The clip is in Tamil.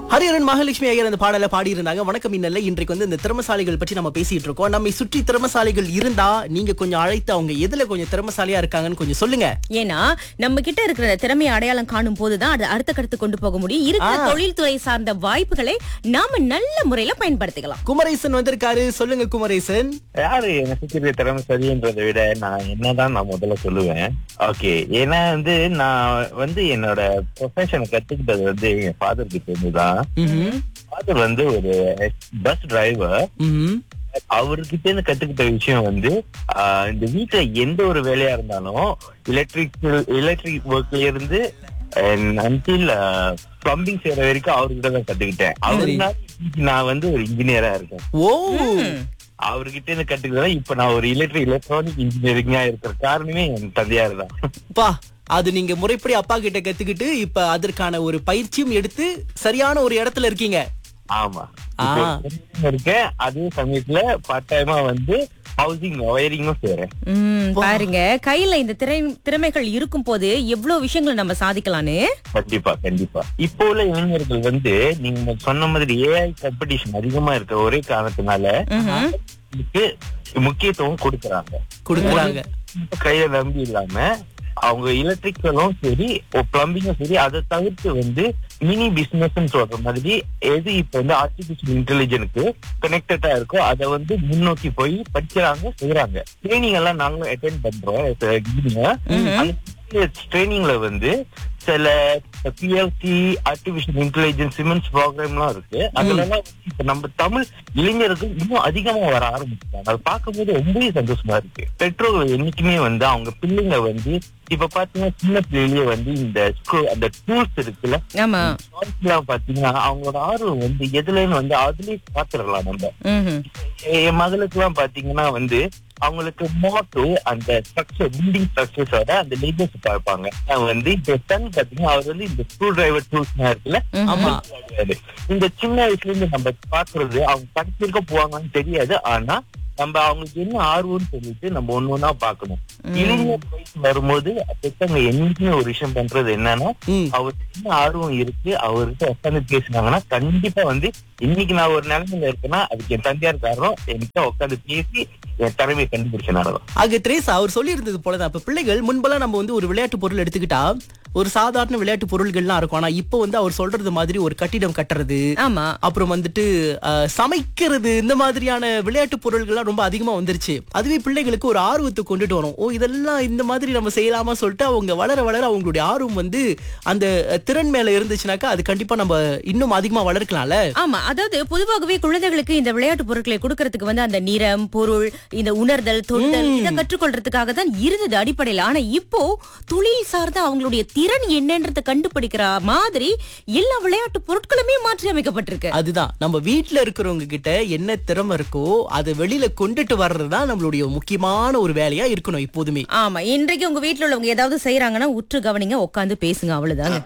ஹரிஹரன் மகாலட்சுமி ஐயர் அந்த பாடலை பாடியிருந்தாங்க வணக்கம் இன்னல்ல இன்றைக்கு வந்து இந்த திறமசாலிகள் பற்றி நம்ம பேசிட்டு இருக்கோம் நம்மை சுற்றி திறமசாலிகள் இருந்தா நீங்க கொஞ்சம் அழைத்து அவங்க எதுல கொஞ்சம் திறமசாலியா இருக்காங்கன்னு கொஞ்சம் சொல்லுங்க ஏன்னா நம்ம கிட்ட இருக்கிற திறமையை அடையாளம் காணும் போதுதான் அது அடுத்த கருத்து கொண்டு போக முடியும் இருக்கிற ஆ. தொழில்துறை சார்ந்த வாய்ப்புகளை நாம நல்ல முறையில பயன்படுத்திக்கலாம் குமரேசன் வந்திருக்காரு சொல்லுங்க குமரேசன் யாரு எனக்கு தெரிய திறமை சரின்றதை விட நான் என்னதான் நான் முதல்ல சொல்லுவேன் ஓகே ஏன்னா வந்து நான் வந்து என்னோட ப்ரொஃபஷனை கத்துக்கிட்டது வந்து என் ஃபாதர் கிட்ட இருந்துதான் ம்ஹும். ஃபாதர் வந்து ஒரு பஸ் டிரைவர் ம்ஹும். அவர்கிட்ட இருந்து கத்துக்கிட்ட விஷயம் வந்து ஆஹ், இந்த வீட்டுல எந்த ஒரு வேலையா இருந்தாலும் எலக்ட்ரிக் எலக்ட்ரிக் ஒர்க்ல இருந்து அன்டில் பிளம்பிங் செய்யற வரைக்கும் அவர்கிட்ட தான் கத்துக்கிட்டேன் அவருனால இன்னைக்கு நான் வந்து ஒரு இன்ஜினியரா இருக்கேன் ஓ அவர்கிட்ட இருந்து கத்துக்கிறதா இப்ப நான் ஒரு எலக்ட்ரிக் எலக்ட்ரானிக் இன்ஜினியரிங்கா இருக்கிற காரணமே என் தந்தையார் தான் பா அது நீங்க முறைப்படி அப்பா கிட்ட கத்துக்கிட்டு இப்ப அதற்கான ஒரு பயிற்சியும் எடுத்து சரியான ஒரு இடத்துல இருக்கீங்க ஆமா ஆ. இப்போ engineer இருக்கேன் அதே சமயத்துல பார்ட் டைமா வந்து ஹவுசிங் ஒயரிங்கும் செய்யறேன் உம் பாருங்க கையில இந்த திரை திறமைகள் இருக்கும் போது எவ்வளவு விஷயங்களை நம்ம சாதிக்கலான்னு கண்டிப்பா கண்டிப்பா இப்போ உள்ள இளைஞர்கள் வந்து நீங்க சொன்ன மாதிரி ஏஐ காம்படிஷன் அதிகமா இருக்க ஒரே காரணத்தினால ம்ஹும். இதுக்கு முக்கியத்துவம் கொடுக்கறாங்க கொடுக்குறாங்க இப்ப கையில நம்பி இல்லாம அவங்க எலக்ட்ரிக்கலும் சரி பிளம்பிங்கும் சரி அதை தவிர்த்து வந்து மினி பிசினஸ் சொல்ற மாதிரி எது இப்ப வந்து ஆர்டிபிஷியல் இன்டெலிஜென்ஸ்க்கு கனெக்டடா இருக்கோ அதை வந்து முன்னோக்கி போய் படிக்கிறாங்க செய்யறாங்க ட்ரைனிங் எல்லாம் நாங்களும் அட்டென்ட் பண்றோம் அந்த ட்ரைனிங்ல வந்து சில பிஎல்சி ஆர்டிபிஷியல் இன்டெலிஜென்ஸ் சிமெண்ட்ஸ் ப்ரோக்ராம்லாம் இருக்கு அதுல எல்லாம் வந்து இப்ப நம்ம தமிழ் இளைஞர்கள் இன்னும் அதிகமா வர ஆரம்பிச்சிட்டாங்க அதை பார்க்கும்போது ரொம்பவே சந்தோஷமா இருக்கு பெற்றோர்கள் என்னைக்குமே வந்து அவங்க பிள்ளைங்க வந்து இப்ப பாத்தீங்கன்னா சின்ன பிள்ளைலயே வந்து இந்த ஸ்கூ- அந்த டூல்ஸ் இருக்குல்ல ஆமா எல்லாம் பாத்தீங்கன்னா அவங்களோட ஆர்வம் வந்து எதுலன்னு வந்து அதுலயே பாத்துடலாம் நம்ம ம்ஹும். என் மகளுக்கு எல்லாம் பாத்தீங்கன்னா வந்து அவங்களுக்கு மோட்டோ அந்த ஸ்ட்ரக்சர் பில்டிங் ஸ்ட்ரக்சர்ஸோட அந்த லேபர்ஸ் பார்ப்பாங்க அவங்க வந்து இப்ப சன் பாத்தீங்கன்னா அவர் வந்து இந்த ஸ்க்ரூ டிரைவர் டூல்ஸ் இருக்குல்ல ஆமா கிடையாது. இந்த சின்ன வயசுல இருந்து நம்ம பாக்குறது அவங்க படிச்சிருக்க போவாங்கன்னு தெரியாது ஆனா நம்ம அவங்களுக்கு என்ன ஆர்வம்னு சொல்லிட்டு நம்ம ஒண்ணு ஒண்ணா பாக்கணும் இளைஞர் வயசு வரும்போது பெற்றவங்க என்னைக்குமே ஒரு விஷயம் பண்றது என்னன்னா ம் அவர் என்ன ஆர்வம் இருக்கு அவர்கிட்ட உட்காந்து பேசினாங்கன்னா கண்டிப்பா வந்து இன்னைக்கு நான் ஒரு நிலைமையில இருக்கேன்னா அதுக்கு என் தந்தையார் காரணம் என்கிட்ட உட்காந்து பேசி என் திறமையை கண்டுபிடிச்சனாலதான் ஆக திரேசா அவர் சொல்லி இருந்தது போலதான் இப்ப பிள்ளைகள் முன்பெல்லாம் நம்ம வந்து ஒரு விளையாட்டு பொருள் எடுத்துக்கிட்டா ஒரு சாதாரண விளையாட்டு பொருள்கள்லாம் இருக்கும் ஆனா இப்போ வந்து அவர் சொல்றது மாதிரி ஒரு கட்டிடம் கட்டுறது ஆமா அப்புறம் வந்துட்டு அஹ், சமைக்கிறது இந்த மாதிரியான விளையாட்டு பொருள்கள்லாம் ரொம்ப அதிகமா வந்துருச்சு அதுவே பிள்ளைகளுக்கு ஒரு ஆர்வத்தை கொண்டுட்டு வரும் ஓ இதெல்லாம் இந்த மாதிரி நம்ம செய்யலாமா சொல்லிட்டு அவங்க வளர வளர அவங்களுடைய ஆர்வம் வந்து அந்த அஹ், திறன் மேல இருந்துச்சுனாக்கா அது கண்டிப்பா நம்ம இன்னும் அதிகமா வளர்க்கலாம்ல ஆமா அதாவது பொதுவாகவே குழந்தைகளுக்கு இந்த விளையாட்டு பொருட்களை கொடுக்கறதுக்கு வந்து அந்த நிறம் பொருள் இந்த உணர்தல் தொடுதல் இதை கற்றுக்கொள்றதுக்காக தான் இருந்தது அடிப்படையில ஆனா இப்போ தொழில் சார்ந்த அவங்களுடைய திறன் என்னன்றதை கண்டுபிடிக்கிற மாதிரி எல்லா விளையாட்டு பொருட்களுமே மாற்றி அமைக்கப்பட்டிருக்கு அதுதான் நம்ம வீட்ல இருக்கிறவங்க கிட்ட என்ன திறமை இருக்கோ அதை வெளியில கொண்டுட்டு வர்றதுதான் நம்மளுடைய முக்கியமான ஒரு வேலையா இருக்கணும் எப்போதுமே ஆமா இன்றைக்கு உங்க வீட்ல உள்ளவங்க ஏதாவது செய்யறாங்கன்னா உற்று கவனிங்க உட்காந்து பேசுங்க அவ்வளவுதாங்க